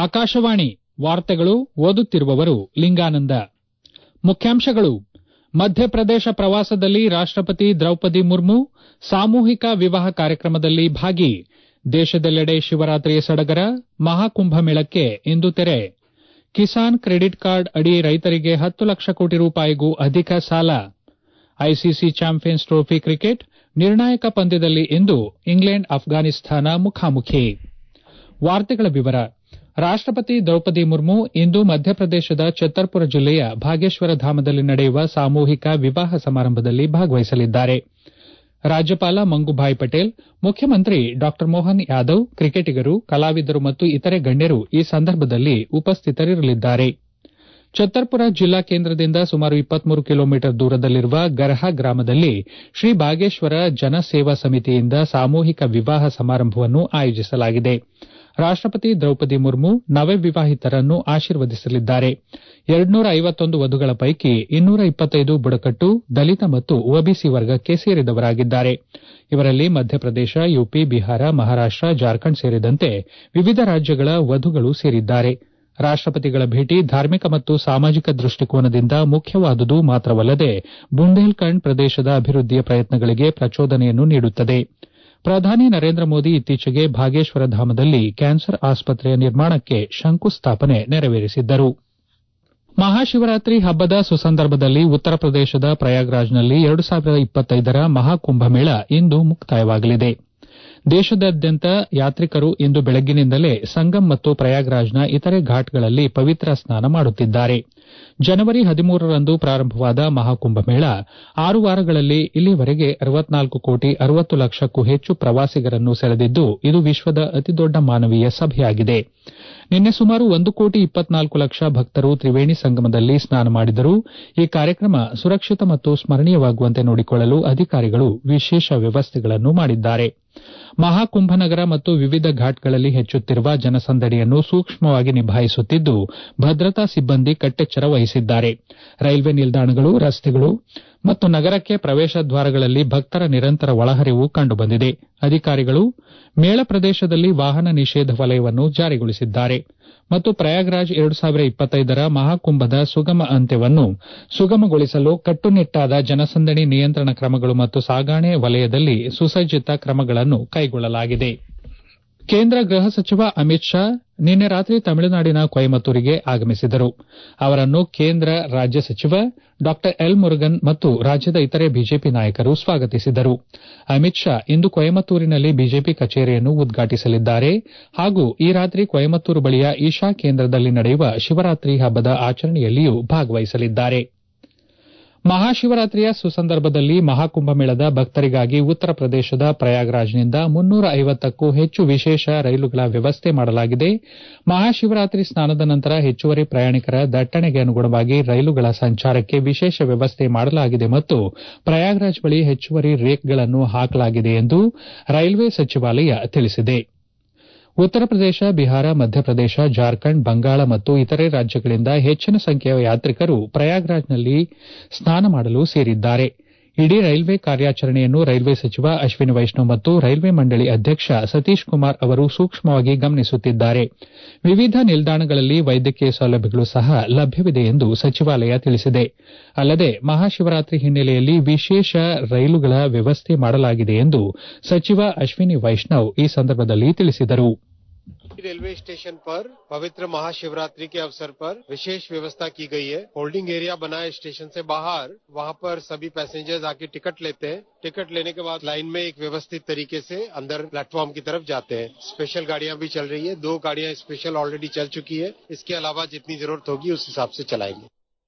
ಆಕಾಶವಾಣಿ ವಾರ್ತೆಗಳು ಓದುತ್ತಿರುವವರು ಲಿಂಗಾನಂದ ಮುಖ್ಯಾಂಶಗಳು ಮಧ್ಯಪ್ರದೇಶ ಪ್ರವಾಸದಲ್ಲಿ ರಾಷ್ಟಪತಿ ದ್ರೌಪದಿ ಮುರ್ಮು ಸಾಮೂಹಿಕ ವಿವಾಹ ಕಾರ್ಯಕ್ರಮದಲ್ಲಿ ಭಾಗಿ ದೇಶದೆಲ್ಲೆಡೆ ಶಿವರಾತ್ರಿ ಸಡಗರ ಮಹಾಕುಂಭಮೇಳಕ್ಕೆ ಇಂದು ತೆರೆ ಕಿಸಾನ್ ಕ್ರೆಡಿಟ್ ಕಾರ್ಡ್ ಅಡಿ ರೈತರಿಗೆ ಹತ್ತು ಲಕ್ಷ ಕೋಟಿ ರೂಪಾಯಿಗೂ ಅಧಿಕ ಸಾಲ ಐಸಿಸಿ ಚಾಂಪಿಯನ್ಸ್ ಟ್ರೋಫಿ ಕ್ರಿಕೆಟ್ ನಿರ್ಣಾಯಕ ಪಂದ್ಯದಲ್ಲಿ ಇಂದು ಇಂಗ್ಲೆಂಡ್ ಅಫ್ಘಾನಿಸ್ತಾನ ಮುಖಾಮುಖಿ ರಾಷ್ಟಪತಿ ದ್ರೌಪದಿ ಮುರ್ಮು ಇಂದು ಮಧ್ಯಪ್ರದೇಶದ ಛತ್ತರ್ಪುರ ಜಿಲ್ಲೆಯ ಭಾಗೇಶ್ವರ ಧಾಮದಲ್ಲಿ ನಡೆಯುವ ಸಾಮೂಹಿಕ ವಿವಾಹ ಸಮಾರಂಭದಲ್ಲಿ ಭಾಗವಹಿಸಲಿದ್ದಾರೆ ರಾಜ್ಯಪಾಲ ಮಂಗುಭಾಯ್ ಪಟೇಲ್ ಮುಖ್ಯಮಂತ್ರಿ ಡಾ ಮೋಹನ್ ಯಾದವ್ ಕ್ರಿಕೆಟಿಗರು ಕಲಾವಿದರು ಮತ್ತು ಇತರೆ ಗಣ್ಯರು ಈ ಸಂದರ್ಭದಲ್ಲಿ ಉಪಸ್ಥಿತರಿರಲಿದ್ದಾರೆ ಛತ್ತರ್ಪುರ ಜಿಲ್ಲಾ ಕೇಂದ್ರದಿಂದ ಸುಮಾರು ಕಿಲೋಮೀಟರ್ ದೂರದಲ್ಲಿರುವ ಗರ್ಹಾ ಗ್ರಾಮದಲ್ಲಿ ಶ್ರೀ ಬಾಗೇಶ್ವರ ಜನಸೇವಾ ಸಮಿತಿಯಿಂದ ಸಾಮೂಹಿಕ ವಿವಾಹ ಸಮಾರಂಭವನ್ನು ಆಯೋಜಿಸಲಾಗಿದೆ ರಾಷ್ಟಪತಿ ದ್ರೌಪದಿ ಮುರ್ಮು ನವವಿವಾಹಿತರನ್ನು ಆಶೀರ್ವದಿಸಲಿದ್ದಾರೆ ವಧುಗಳ ಪೈಕಿ ಬುಡಕಟ್ಟು ದಲಿತ ಮತ್ತು ಒಬಿಸಿ ವರ್ಗಕ್ಕೆ ಸೇರಿದವರಾಗಿದ್ದಾರೆ ಇವರಲ್ಲಿ ಮಧ್ಯಪ್ರದೇಶ ಯುಪಿ ಬಿಹಾರ ಮಹಾರಾಷ್ಟ ಜಾರ್ಖಂಡ್ ಸೇರಿದಂತೆ ವಿವಿಧ ರಾಜ್ಯಗಳ ವಧುಗಳು ಸೇರಿದ್ದಾರೆ ರಾಷ್ಟಪತಿಗಳ ಭೇಟಿ ಧಾರ್ಮಿಕ ಮತ್ತು ಸಾಮಾಜಿಕ ದೃಷ್ಟಿಕೋನದಿಂದ ಮುಖ್ಯವಾದುದು ಮಾತ್ರವಲ್ಲದೆ ಬುಂದೇಲ್ಖಂಡ್ ಪ್ರದೇಶದ ಅಭಿವೃದ್ದಿಯ ಪ್ರಯತ್ನಗಳಿಗೆ ಪ್ರಚೋದನೆಯನ್ನು ನೀಡುತ್ತದೆ ಪ್ರಧಾನಿ ನರೇಂದ್ರ ಮೋದಿ ಇತ್ತೀಚೆಗೆ ಭಾಗೇಶ್ವರ ಧಾಮದಲ್ಲಿ ಕ್ಯಾನ್ಸರ್ ಆಸ್ಪತ್ರೆಯ ನಿರ್ಮಾಣಕ್ಕೆ ಶಂಕುಸ್ಥಾಪನೆ ನೆರವೇರಿಸಿದ್ದರು ಮಹಾಶಿವರಾತ್ರಿ ಹಬ್ಬದ ಸುಸಂದರ್ಭದಲ್ಲಿ ಉತ್ತರ ಪ್ರದೇಶದ ಪ್ರಯಾಗ್ರಾಜ್ನಲ್ಲಿ ರ ಮಹಾಕುಂಭಮೇಳ ಇಂದು ಮುಕ್ತಾಯವಾಗಲಿದೆ ದೇಶದಾದ್ಯಂತ ಯಾತ್ರಿಕರು ಇಂದು ಬೆಳಗ್ಗಿನಿಂದಲೇ ಸಂಗಮ್ ಮತ್ತು ಪ್ರಯಾಗ್ರಾಜ್ನ ಇತರೆ ಘಾಟ್ಗಳಲ್ಲಿ ಪವಿತ್ರ ಸ್ನಾನ ಮಾಡುತ್ತಿದ್ದಾರೆ ಜನವರಿ ಹದಿಮೂರರಂದು ಪ್ರಾರಂಭವಾದ ಮಹಾಕುಂಭಮೇಳ ಆರು ವಾರಗಳಲ್ಲಿ ಇಲ್ಲಿಯವರೆಗೆ ಕೋಟಿ ಲಕ್ಷಕ್ಕೂ ಹೆಚ್ಚು ಪ್ರವಾಸಿಗರನ್ನು ಸೆಳೆದಿದ್ದು ಇದು ವಿಶ್ವದ ಅತಿದೊಡ್ಡ ಮಾನವೀಯ ಸಭೆಯಾಗಿದೆ ನಿನ್ನೆ ಸುಮಾರು ಒಂದು ಕೋಟಿ ಲಕ್ಷ ಭಕ್ತರು ತ್ರಿವೇಣಿ ಸಂಗಮದಲ್ಲಿ ಸ್ನಾನ ಮಾಡಿದರು ಈ ಕಾರ್ಯಕ್ರಮ ಸುರಕ್ಷಿತ ಮತ್ತು ಸ್ಮರಣೀಯವಾಗುವಂತೆ ನೋಡಿಕೊಳ್ಳಲು ಅಧಿಕಾರಿಗಳು ವಿಶೇಷ ವ್ಯವಸ್ಥೆಗಳನ್ನು ಮಾಡಿದ್ದಾರೆ ಮಹಾಕುಂಭನಗರ ಮತ್ತು ವಿವಿಧ ಘಾಟ್ಗಳಲ್ಲಿ ಹೆಚ್ಚುತ್ತಿರುವ ಜನಸಂದಣಿಯನ್ನು ಸೂಕ್ಷ್ಮವಾಗಿ ನಿಭಾಯಿಸುತ್ತಿದ್ದು ಭದ್ರತಾ ಸಿಬ್ಬಂದಿ ಕಟ್ಟೆಚ್ಚರ ವಹಿಸಿದ್ದಾರೆ ರೈಲ್ವೆ ನಿಲ್ದಾಣಗಳು ರಸ್ತೆಗಳು ಮತ್ತು ನಗರಕ್ಕೆ ಪ್ರವೇಶ ದ್ವಾರಗಳಲ್ಲಿ ಭಕ್ತರ ನಿರಂತರ ಒಳಹರಿವು ಕಂಡುಬಂದಿದೆ ಅಧಿಕಾರಿಗಳು ಮೇಳ ಪ್ರದೇಶದಲ್ಲಿ ವಾಹನ ನಿಷೇಧ ವಲಯವನ್ನು ಜಾರಿಗೊಳಿಸಿದ್ದಾರೆ ಮತ್ತು ಪ್ರಯಾಗ್ರಾಜ್ ರ ಮಹಾಕುಂಭದ ಸುಗಮ ಅಂತ್ಯವನ್ನು ಸುಗಮಗೊಳಿಸಲು ಕಟ್ಟುನಿಟ್ಟಾದ ಜನಸಂದಣಿ ನಿಯಂತ್ರಣ ಕ್ರಮಗಳು ಮತ್ತು ಸಾಗಣೆ ವಲಯದಲ್ಲಿ ಸುಸಜ್ಜಿತ ಕ್ರಮಗಳನ್ನು ಕೈಗೊಳ್ಳಲಾಗಿದೆ ಕೇಂದ್ರ ಗೃಹ ಸಚಿವ ಅಮಿತ್ ಶಾ ನಿನ್ನೆ ರಾತ್ರಿ ತಮಿಳುನಾಡಿನ ಕೊಯಮತ್ತೂರಿಗೆ ಆಗಮಿಸಿದರು ಅವರನ್ನು ಕೇಂದ್ರ ರಾಜ್ಯ ಸಚಿವ ಡಾ ಎಲ್ ಮುರುಗನ್ ಮತ್ತು ರಾಜ್ಯದ ಇತರೆ ಬಿಜೆಪಿ ನಾಯಕರು ಸ್ವಾಗತಿಸಿದರು ಅಮಿತ್ ಶಾ ಇಂದು ಕೊಯಮತ್ತೂರಿನಲ್ಲಿ ಬಿಜೆಪಿ ಕಚೇರಿಯನ್ನು ಉದ್ಘಾಟಿಸಲಿದ್ದಾರೆ ಹಾಗೂ ಈ ರಾತ್ರಿ ಕೊಯಮತ್ತೂರು ಬಳಿಯ ಈಶಾ ಕೇಂದ್ರದಲ್ಲಿ ನಡೆಯುವ ಶಿವರಾತ್ರಿ ಹಬ್ಬದ ಆಚರಣೆಯಲ್ಲಿಯೂ ಭಾಗವಹಿಸಲಿದ್ದಾರೆ ಮಹಾಶಿವರಾತ್ರಿಯ ಸುಸಂದರ್ಭದಲ್ಲಿ ಮಹಾಕುಂಭಮೇಳದ ಭಕ್ತರಿಗಾಗಿ ಉತ್ತರ ಪ್ರದೇಶದ ಪ್ರಯಾಗ್ರಾಜ್ನಿಂದ ಮುನ್ನೂರ ಐವತ್ತಕ್ಕೂ ಹೆಚ್ಚು ವಿಶೇಷ ರೈಲುಗಳ ವ್ಯವಸ್ಥೆ ಮಾಡಲಾಗಿದೆ ಮಹಾಶಿವರಾತ್ರಿ ಸ್ನಾನದ ನಂತರ ಹೆಚ್ಚುವರಿ ಪ್ರಯಾಣಿಕರ ದಟ್ಟಣೆಗೆ ಅನುಗುಣವಾಗಿ ರೈಲುಗಳ ಸಂಚಾರಕ್ಕೆ ವಿಶೇಷ ವ್ಯವಸ್ಥೆ ಮಾಡಲಾಗಿದೆ ಮತ್ತು ಪ್ರಯಾಗ್ರಾಜ್ ಬಳಿ ಹೆಚ್ಚುವರಿ ರೇಕ್ಗಳನ್ನು ಹಾಕಲಾಗಿದೆ ಎಂದು ರೈಲ್ವೆ ಸಚಿವಾಲಯ ತಿಳಿಸಿದೆ ಉತ್ತರ ಪ್ರದೇಶ ಬಿಹಾರ ಮಧ್ಯಪ್ರದೇಶ ಜಾರ್ಖಂಡ್ ಬಂಗಾಳ ಮತ್ತು ಇತರೆ ರಾಜ್ಯಗಳಿಂದ ಹೆಚ್ಚಿನ ಸಂಖ್ಯೆಯ ಯಾತ್ರಿಕರು ಪ್ರಯಾಗ್ರಾಜ್ನಲ್ಲಿ ಸ್ನಾನ ಮಾಡಲು ಸೇರಿದ್ದಾರೆ ಇಡೀ ರೈಲ್ವೆ ಕಾರ್ಯಾಚರಣೆಯನ್ನು ರೈಲ್ವೆ ಸಚಿವ ಅಶ್ವಿನಿ ವೈಷ್ಣವ್ ಮತ್ತು ರೈಲ್ವೆ ಮಂಡಳಿ ಅಧ್ಯಕ್ಷ ಸತೀಶ್ ಕುಮಾರ್ ಅವರು ಸೂಕ್ಷ್ಮವಾಗಿ ಗಮನಿಸುತ್ತಿದ್ದಾರೆ ವಿವಿಧ ನಿಲ್ದಾಣಗಳಲ್ಲಿ ವೈದ್ಯಕೀಯ ಸೌಲಭ್ಯಗಳು ಸಹ ಲಭ್ಯವಿದೆ ಎಂದು ಸಚಿವಾಲಯ ತಿಳಿಸಿದೆ ಅಲ್ಲದೆ ಮಹಾಶಿವರಾತ್ರಿ ಹಿನ್ನೆಲೆಯಲ್ಲಿ ವಿಶೇಷ ರೈಲುಗಳ ವ್ಯವಸ್ಥೆ ಮಾಡಲಾಗಿದೆ ಎಂದು ಸಚಿವ ಅಶ್ವಿನಿ ವೈಷ್ಣವ್ ಈ ಸಂದರ್ಭದಲ್ಲಿ ತಿಳಿಸಿದರು रेलवे स्टेशन पर पवित्र महाशिवरात्रि के अवसर पर विशेष व्यवस्था की गई है होल्डिंग एरिया बना है स्टेशन से बाहर वहां पर सभी पैसेंजर्स आके टिकट लेते हैं टिकट लेने के बाद लाइन में एक व्यवस्थित तरीके से अंदर प्लेटफॉर्म की तरफ जाते हैं स्पेशल गाड़ियां भी चल रही है दो गाड़ियां स्पेशल ऑलरेडी चल चुकी है इसके अलावा जितनी जरूरत होगी उस हिसाब से चलाएंगे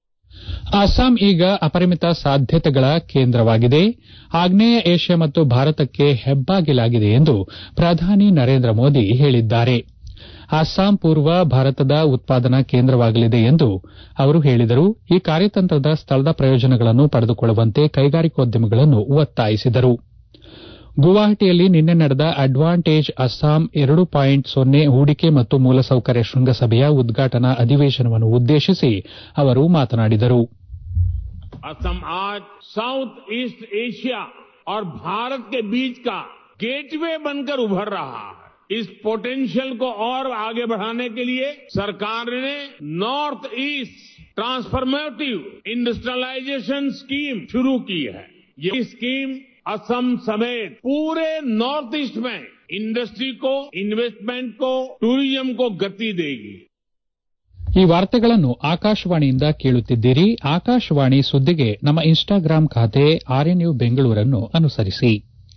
ಅಸ್ಸಾಂ ಈಗ ಅಪರಿಮಿತ ಸಾಧ್ಯತೆಗಳ ಕೇಂದ್ರವಾಗಿದೆ ಆಗ್ನೇಯ ಏಷ್ಯಾ ಮತ್ತು ಭಾರತಕ್ಕೆ ಹೆಬ್ಬಾಗಿಲಾಗಿದೆ ಎಂದು ಪ್ರಧಾನಿ ನರೇಂದ್ರ ಮೋದಿ ಹೇಳಿದ್ದಾರೆ ಅಸ್ಸಾಂ ಪೂರ್ವ ಭಾರತದ ಉತ್ಪಾದನಾ ಕೇಂದ್ರವಾಗಲಿದೆ ಎಂದು ಅವರು ಹೇಳಿದರು ಈ ಕಾರ್ಯತಂತ್ರದ ಸ್ಥಳದ ಪ್ರಯೋಜನಗಳನ್ನು ಪಡೆದುಕೊಳ್ಳುವಂತೆ ಕೈಗಾರಿಕೋದ್ಯಮಿಗಳನ್ನು ಒತ್ತಾಯಿಸಿದರು ಗುವಾಹಟಿಯಲ್ಲಿ ನಿನ್ನೆ ನಡೆದ ಅಡ್ವಾಂಟೇಜ್ ಅಸ್ಸಾಂ ಎರಡು ಪಾಯಿಂಟ್ ಸೊನ್ನೆ ಹೂಡಿಕೆ ಮತ್ತು ಮೂಲಸೌಕರ್ಯ ಶೃಂಗಸಭೆಯ ಉದ್ಘಾಟನಾ ಅಧಿವೇಶನವನ್ನು ಉದ್ದೇಶಿಸಿ ಅವರು ಮಾತನಾಡಿದರು असम आज साउथ ईस्ट एशिया और भारत के बीच का गेटवे बनकर उभर रहा है इस पोटेंशियल को और आगे बढ़ाने के लिए सरकार ने north east transformative industrialisation scheme शुरू की है ये स्कीम असम समेत पूरे नॉर्थ ईस्ट में इंडस्ट्री को इन्वेस्टमेंट को टूरिज्म को गति देगी ಈ ವಾರ್ತೆಗಳನ್ನು ಆಕಾಶವಾಣಿಯಿಂದ ಕೇಳುತ್ತಿದ್ದೀರಿ ಆಕಾಶವಾಣಿ ಸುದ್ದಿಗೆ ನಮ್ಮ ಇನ್ಸ್ಟಾಗ್ರಾಂ ಖಾತೆ ಆರ್ಎನ್ಯು ಬೆಂಗಳೂರನ್ನು ಅನುಸರಿಸಿ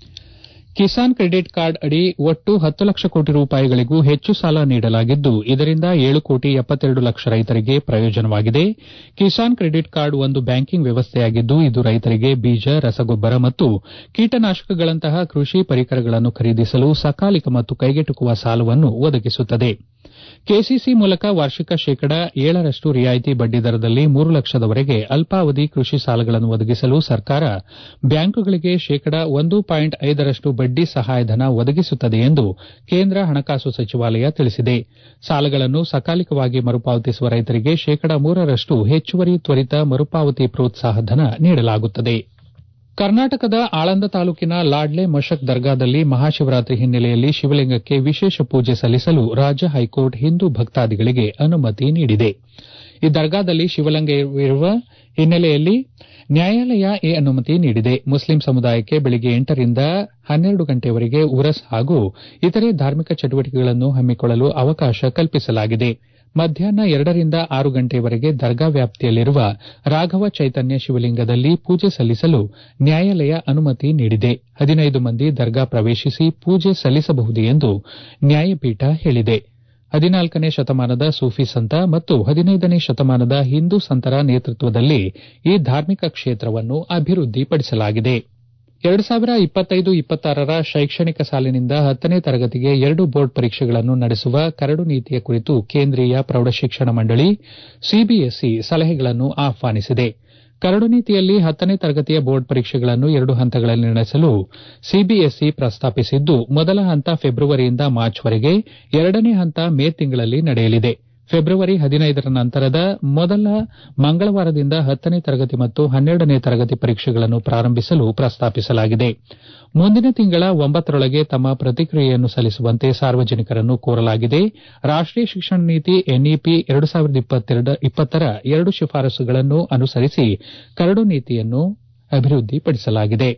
ಕಿಸಾನ್ ಕ್ರೆಡಿಟ್ ಕಾರ್ಡ್ ಅಡಿ ಒಟ್ಟು ಹತ್ತು ಲಕ್ಷ ಕೋಟಿ ರೂಪಾಯಿಗಳಿಗೂ ಹೆಚ್ಚು ಸಾಲ ನೀಡಲಾಗಿದ್ದು ಇದರಿಂದ ಏಳು ಕೋಟಿ ಎಪ್ಪತ್ತೆರಡು ಲಕ್ಷ ರೈತರಿಗೆ ಪ್ರಯೋಜನವಾಗಿದೆ ಕಿಸಾನ್ ಕ್ರೆಡಿಟ್ ಕಾರ್ಡ್ ಒಂದು ಬ್ಯಾಂಕಿಂಗ್ ವ್ಯವಸ್ಥೆಯಾಗಿದ್ದು ಇದು ರೈತರಿಗೆ ಬೀಜ ರಸಗೊಬ್ಬರ ಮತ್ತು ಕೀಟನಾಶಕಗಳಂತಹ ಕೃಷಿ ಪರಿಕರಗಳನ್ನು ಖರೀದಿಸಲು ಸಕಾಲಿಕ ಮತ್ತು ಕೈಗೆಟುಕುವ ಸಾಲವನ್ನು ಒದಗಿಸುತ್ತದೆ ಕೆಸಿಸಿ ಮೂಲಕ ವಾರ್ಷಿಕ ಶೇಕಡ ಏಳರಷ್ಟು ರಿಯಾಯಿತಿ ಬಡ್ಡಿ ದರದಲ್ಲಿ ಮೂರು ಲಕ್ಷದವರೆಗೆ ಅಲ್ಪಾವಧಿ ಕೃಷಿ ಸಾಲಗಳನ್ನು ಒದಗಿಸಲು ಸರ್ಕಾರ ಬ್ಯಾಂಕುಗಳಿಗೆ ಶೇಕಡ ಒಂದು ಪಾಯಿಂಟ್ ಐದರಷ್ಟು ಬಡ್ಡಿ ಸಹಾಯಧನ ಒದಗಿಸುತ್ತದೆ ಎಂದು ಕೇಂದ್ರ ಹಣಕಾಸು ಸಚಿವಾಲಯ ತಿಳಿಸಿದೆ ಸಾಲಗಳನ್ನು ಸಕಾಲಿಕವಾಗಿ ಮರುಪಾವತಿಸುವ ರೈತರಿಗೆ ಶೇಕಡ ಮೂರರಷ್ಟು ಹೆಚ್ಚುವರಿ ತ್ವರಿತ ಮರುಪಾವತಿ ಪ್ರೋತ್ಸಾಹಧನ ನೀಡಲಾಗುತ್ತದೆ ಕರ್ನಾಟಕದ ಆಳಂದ ತಾಲೂಕಿನ ಲಾಡ್ಲೆ ಮಶಕ್ ದರ್ಗಾದಲ್ಲಿ ಮಹಾಶಿವರಾತ್ರಿ ಹಿನ್ನೆಲೆಯಲ್ಲಿ ಶಿವಲಿಂಗಕ್ಕೆ ವಿಶೇಷ ಪೂಜೆ ಸಲ್ಲಿಸಲು ರಾಜ್ಯ ಹೈಕೋರ್ಟ್ ಹಿಂದೂ ಭಕ್ತಾದಿಗಳಿಗೆ ಅನುಮತಿ ನೀಡಿದೆ ಈ ದರ್ಗಾದಲ್ಲಿ ಶಿವಲಿಂಗವಿರುವ ಹಿನ್ನೆಲೆಯಲ್ಲಿ ನ್ಯಾಯಾಲಯ ಈ ಅನುಮತಿ ನೀಡಿದೆ ಮುಸ್ಲಿಂ ಸಮುದಾಯಕ್ಕೆ ಬೆಳಗ್ಗೆ ಎಂಟರಿಂದ ಹನ್ನೆರಡು ಗಂಟೆಯವರೆಗೆ ಉರಸ್ ಹಾಗೂ ಇತರೆ ಧಾರ್ಮಿಕ ಚಟುವಟಿಕೆಗಳನ್ನು ಹಮ್ಮಿಕೊಳ್ಳಲು ಅವಕಾಶ ಕಲ್ಪಿಸಲಾಗಿದೆ ಮಧ್ಯಾಹ್ನ ಎರಡರಿಂದ ಆರು ಗಂಟೆಯವರೆಗೆ ದರ್ಗಾ ವ್ಯಾಪ್ತಿಯಲ್ಲಿರುವ ರಾಘವ ಚೈತನ್ಯ ಶಿವಲಿಂಗದಲ್ಲಿ ಪೂಜೆ ಸಲ್ಲಿಸಲು ನ್ಯಾಯಾಲಯ ಅನುಮತಿ ನೀಡಿದೆ ಹದಿನೈದು ಮಂದಿ ದರ್ಗಾ ಪ್ರವೇಶಿಸಿ ಪೂಜೆ ಸಲ್ಲಿಸಬಹುದು ಎಂದು ನ್ಯಾಯಪೀಠ ಹೇಳಿದೆ ಹದಿನಾಲ್ಕನೇ ಶತಮಾನದ ಸೂಫಿ ಸಂತ ಮತ್ತು ಹದಿನೈದನೇ ಶತಮಾನದ ಹಿಂದೂ ಸಂತರ ನೇತೃತ್ವದಲ್ಲಿ ಈ ಧಾರ್ಮಿಕ ಕ್ಷೇತ್ರವನ್ನು ಅಭಿವೃದ್ಧಿಪಡಿಸಲಾಗಿದೆ ಎರಡು ಸಾವಿರ ಇಪ್ಪತ್ತೈದು ಇಪ್ಪತ್ತಾರರ ಶೈಕ್ಷಣಿಕ ಸಾಲಿನಿಂದ ಹತ್ತನೇ ತರಗತಿಗೆ ಎರಡು ಬೋರ್ಡ್ ಪರೀಕ್ಷೆಗಳನ್ನು ನಡೆಸುವ ಕರಡು ನೀತಿಯ ಕುರಿತು ಕೇಂದ್ರೀಯ ಪ್ರೌಢಶಿಕ್ಷಣ ಮಂಡಳಿ ಸಿಬಿಎಸ್ಇ ಸಲಹೆಗಳನ್ನು ಆಹ್ವಾನಿಸಿದೆ ಕರಡು ನೀತಿಯಲ್ಲಿ ಹತ್ತನೇ ತರಗತಿಯ ಬೋರ್ಡ್ ಪರೀಕ್ಷೆಗಳನ್ನು ಎರಡು ಹಂತಗಳಲ್ಲಿ ನಡೆಸಲು ಸಿಬಿಎಸ್ಇ ಪ್ರಸ್ತಾಪಿಸಿದ್ದು ಮೊದಲ ಹಂತ ಫೆಬ್ರವರಿಯಿಂದ ಮಾರ್ಚ್ವರೆಗೆ ಎರಡನೇ ಹಂತ ಮೇ ತಿಂಗಳಲ್ಲಿ ನಡೆಯಲಿದೆ ಫೆಬ್ರವರಿ ಹದಿನೈದರ ನಂತರದ ಮೊದಲ ಮಂಗಳವಾರದಿಂದ ಹತ್ತನೇ ತರಗತಿ ಮತ್ತು ಹನ್ನೆರಡನೇ ತರಗತಿ ಪರೀಕ್ಷೆಗಳನ್ನು ಪ್ರಾರಂಭಿಸಲು ಪ್ರಸ್ತಾಪಿಸಲಾಗಿದೆ ಮುಂದಿನ ತಿಂಗಳ ಒಂಬತ್ತರೊಳಗೆ ತಮ್ಮ ಪ್ರತಿಕ್ರಿಯೆಯನ್ನು ಸಲ್ಲಿಸುವಂತೆ ಸಾರ್ವಜನಿಕರನ್ನು ಕೋರಲಾಗಿದೆ ರಾಷ್ಟೀಯ ಶಿಕ್ಷಣ ನೀತಿ ಎನ್ಇಪಿ ಎರಡು ಸಾವಿರದ ಇಪ್ಪತ್ತರ ಎರಡು ಶಿಫಾರಸುಗಳನ್ನು ಅನುಸರಿಸಿ ಕರಡು ನೀತಿಯನ್ನು ಅಭಿವೃದ್ಧಿಪಡಿಸಲಾಗಿದೆ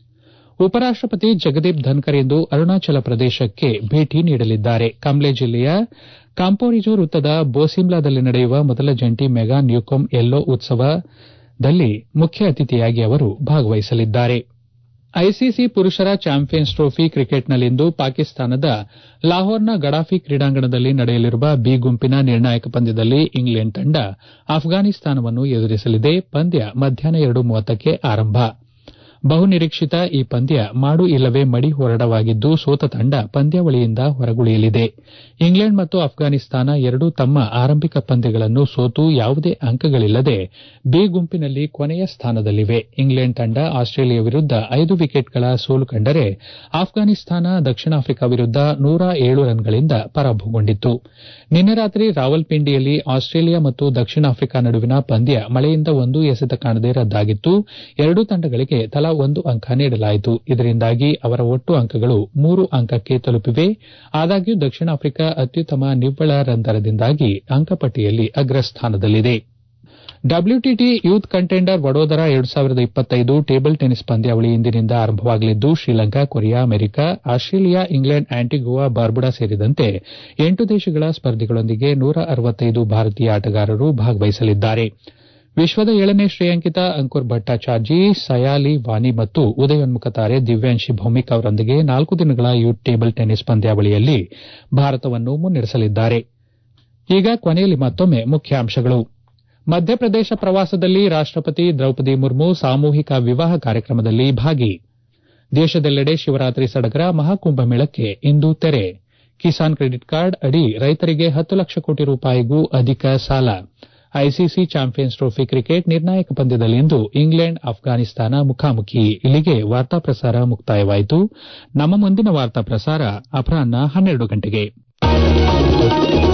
ಉಪರಾಷ್ಟಪತಿ ಜಗದೀಪ್ ಧನ್ಕರ್ ಇಂದು ಅರುಣಾಚಲ ಪ್ರದೇಶಕ್ಕೆ ಭೇಟಿ ನೀಡಲಿದ್ದಾರೆ ಕಂಬ್ಲೆ ಜಿಲ್ಲೆಯ ಕಾಂಪೋರಿಜೋ ವೃತ್ತದ ಬೋಸಿಮ್ಲಾದಲ್ಲಿ ನಡೆಯುವ ಮೊದಲ ಜಂಟಿ ಮೆಗಾ ನ್ಯೂಕೊಮ್ ಎಲ್ಲೋ ಉತ್ಸವದಲ್ಲಿ ಮುಖ್ಯ ಅತಿಥಿಯಾಗಿ ಅವರು ಭಾಗವಹಿಸಲಿದ್ದಾರೆ ಐಸಿಸಿ ಪುರುಷರ ಚಾಂಪಿಯನ್ಸ್ ಟ್ರೋಫಿ ಕ್ರಿಕೆಟ್ನಲ್ಲಿಂದು ಪಾಕಿಸ್ತಾನದ ಲಾಹೋರ್ನ ಗಡಾಫಿ ಕ್ರೀಡಾಂಗಣದಲ್ಲಿ ನಡೆಯಲಿರುವ ಬಿ ಗುಂಪಿನ ನಿರ್ಣಾಯಕ ಪಂದ್ಯದಲ್ಲಿ ಇಂಗ್ಲೆಂಡ್ ತಂಡ ಅಫ್ಘಾನಿಸ್ತಾನವನ್ನು ಎದುರಿಸಲಿದೆ ಪಂದ್ಯ ಮಧ್ಯಾಹ್ನ ಎರಡು ಮೂವತ್ತಕ್ಕೆ ಆರಂಭ ಬಹುನಿರೀಕ್ಷಿತ ಈ ಪಂದ್ಯ ಮಾಡು ಇಲ್ಲವೇ ಮಡಿ ಹೋರಾಟವಾಗಿದ್ದು ಸೋತ ತಂಡ ಪಂದ್ಯಾವಳಿಯಿಂದ ಹೊರಗುಳಿಯಲಿದೆ ಇಂಗ್ಲೆಂಡ್ ಮತ್ತು ಅಫ್ಘಾನಿಸ್ತಾನ ಎರಡೂ ತಮ್ಮ ಆರಂಭಿಕ ಪಂದ್ಯಗಳನ್ನು ಸೋತು ಯಾವುದೇ ಅಂಕಗಳಿಲ್ಲದೆ ಬಿ ಗುಂಪಿನಲ್ಲಿ ಕೊನೆಯ ಸ್ಥಾನದಲ್ಲಿವೆ ಇಂಗ್ಲೆಂಡ್ ತಂಡ ಆಸ್ಟ್ರೇಲಿಯಾ ವಿರುದ್ದ ಐದು ವಿಕೆಟ್ಗಳ ಸೋಲು ಕಂಡರೆ ಅಫ್ಘಾನಿಸ್ತಾನ ದಕ್ಷಿಣ ಆಫ್ರಿಕಾ ವಿರುದ್ದ ನೂರ ಏಳು ರನ್ಗಳಿಂದ ಪರಾಭವಗೊಂಡಿತ್ತು ನಿನ್ನೆ ರಾತ್ರಿ ರಾವಲ್ಪಿಂಡಿಯಲ್ಲಿ ಆಸ್ಟ್ರೇಲಿಯಾ ಮತ್ತು ದಕ್ಷಿಣ ಆಫ್ರಿಕಾ ನಡುವಿನ ಪಂದ್ಯ ಮಳೆಯಿಂದ ಒಂದು ಎಸೆತ ಕಾಣದೆ ರದ್ದಾಗಿತ್ತು ಎರಡೂ ತಂಡಗಳಿಗೆ ತಲಾ ಒಂದು ಅಂಕ ನೀಡಲಾಯಿತು ಇದರಿಂದಾಗಿ ಅವರ ಒಟ್ಟು ಅಂಕಗಳು ಮೂರು ಅಂಕಕ್ಕೆ ತಲುಪಿವೆ ಆದಾಗ್ಯೂ ದಕ್ಷಿಣ ಆಫ್ರಿಕಾ ಅತ್ಯುತ್ತಮ ನಿವ್ವಳ ರನ್ ದರದಿಂದಾಗಿ ಅಂಕಪಟ್ಟಿಯಲ್ಲಿ ಅಗ್ರಸ್ಥಾನದಲ್ಲಿದೆ ಡಬ್ಲ್ಯೂಟಿಟಿ ಯೂತ್ ಕಂಟೆಂಡರ್ ವಡೋದರ ಎರಡು ಸಾವಿರದ ಇಪ್ಪತ್ತೈದು ಟೇಬಲ್ ಟೆನಿಸ್ ಪಂದ್ಯಾವಳಿ ಇಂದಿನಿಂದ ಆರಂಭವಾಗಲಿದ್ದು Sri Lanka Korea America Australia England Antigua Barbuda ಸೇರಿದಂತೆ ಎಂಟು ದೇಶಗಳ ಸ್ಪರ್ಧಿಗಳೊಂದಿಗೆ ನೂರ ಅರವತ್ತೈದು ಭಾರತೀಯ ಆಟಗಾರರು ಭಾಗವಹಿಸಲಿದ್ದಾರೆ ವಿಶ್ವದ ಏಳನೇ ಶ್ರೇಯಾಂಕಿತ ಅಂಕುರ್ ಭಟ್ಟಾಚಾರ್ಜಿ ಸಯಾಲಿ ವಾನಿ ಮತ್ತು ಉದಯೋನ್ಮುಖ ತಾರೆ ದಿವ್ಯಾಂಶಿ ಭೌಮಿಕ್ ಅವರೊಂದಿಗೆ ನಾಲ್ಕು ದಿನಗಳ ಯೂತ್ ಟೇಬಲ್ ಟೆನಿಸ್ ಪಂದ್ಯಾವಳಿಯಲ್ಲಿ ಭಾರತವನ್ನು ಮುನ್ನಡೆಸಲಿದ್ದಾರೆ ಈಗ ಕೊನೆಯಲ್ಲಿ ಮತ್ತೊಮ್ಮೆ ಮುಖ್ಯಾಂಶಗಳು ಮಧ್ಯಪ್ರದೇಶ ಪ್ರವಾಸದಲ್ಲಿ ರಾಷ್ಟಪತಿ ದ್ರೌಪದಿ ಮುರ್ಮು ಸಾಮೂಹಿಕ ವಿವಾಹ ಕಾರ್ಯಕ್ರಮದಲ್ಲಿ ಭಾಗಿ ದೇಶದೆಲ್ಲೆಡೆ ಶಿವರಾತ್ರಿ ಸಡಗರ ಮಹಾಕುಂಭಮೇಳಕ್ಕೆ ಇಂದು ತೆರೆ ಕಿಸಾನ್ ಕ್ರೆಡಿಟ್ ಕಾರ್ಡ್ ಅಡಿ ರೈತರಿಗೆ ಹತ್ತು ಲಕ್ಷ ಕೋಟಿ ರೂಪಾಯಿಗೂ ಅಧಿಕ ಸಾಲ ಐಸಿಸಿ ಚಾಂಪಿಯನ್ಸ್ ಟ್ರೋಫಿ ಕ್ರಿಕೆಟ್ ನಿರ್ಣಾಯಕ ಪಂದ್ಯದಲ್ಲಿಂದು ಇಂಗ್ಲೆಂಡ್ ಅಫ್ಘಾನಿಸ್ತಾನ ಮುಖಾಮುಖಿ ಇಲ್ಲಿಗೆ ವಾರ್ತಾ ಪ್ರಸಾರ ಮುಕ್ತಾಯವಾಯಿತು ನಮ್ಮ ಮುಂದಿನ ವಾರ್ತಾ ಪ್ರಸಾರ ಅಪರಾಹ್ನ ಹನ್ನೆರಡು ಗಂಟೆಗೆ